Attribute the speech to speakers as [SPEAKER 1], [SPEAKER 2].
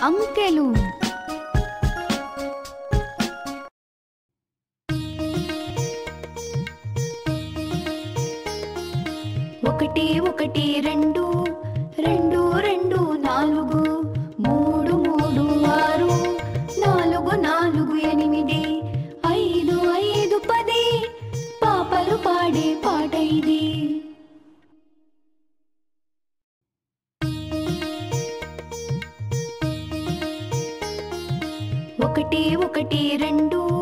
[SPEAKER 1] అంకెలు ఒకటి ఒకటి రెండు రెండు రెండు నాలుగు మూడు మూడు ఆరు నాలుగు నాలుగు ఎనిమిది ఐదు ఐదు పది పాపలు పాడే పాట ఇది ఒకటి ఒకటి రెండు